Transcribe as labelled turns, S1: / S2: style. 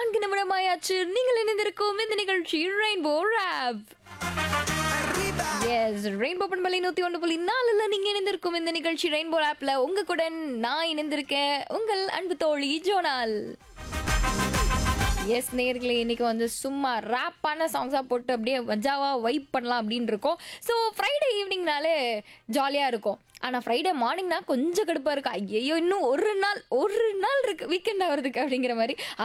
S1: நான்கு நிமிடமாயாச்சு நீங்கள் இணைந்திருக்கும் இந்த நிகழ்ச்சி ரெயின்போ ரேப் எஸ் ரெயின்போ பண்பலை நூத்தி ஒன்று புள்ளி நாலுல நீங்க இணைந்திருக்கும் இந்த நிகழ்ச்சி ரெயின்போ ஆப்ல உங்க கூட நான் இணைந்திருக்கேன் உங்கள் அன்பு தோழி ஜோனால் எஸ் நேர்களே இன்னைக்கு வந்து சும்மா ரேப்பான சாங்ஸாக போட்டு அப்படியே மஜாவாக வைப் பண்ணலாம் அப்படின்னு இருக்கோம் ஸோ ஃப்ரைடே ஈவினிங்னாலே ஜாலியாக இருக்கும் ஆனால் ஃப்ரைடே மார்னிங்னா கொஞ்சம் கடுப்பாக இருக்கும் ஐயோ இன்னும் ஒரு நாள் ஒரு நாள் இருக்கு வீக்கெண்ட் ஆகிறதுக்கு அப்படிங்கிற மாதிரி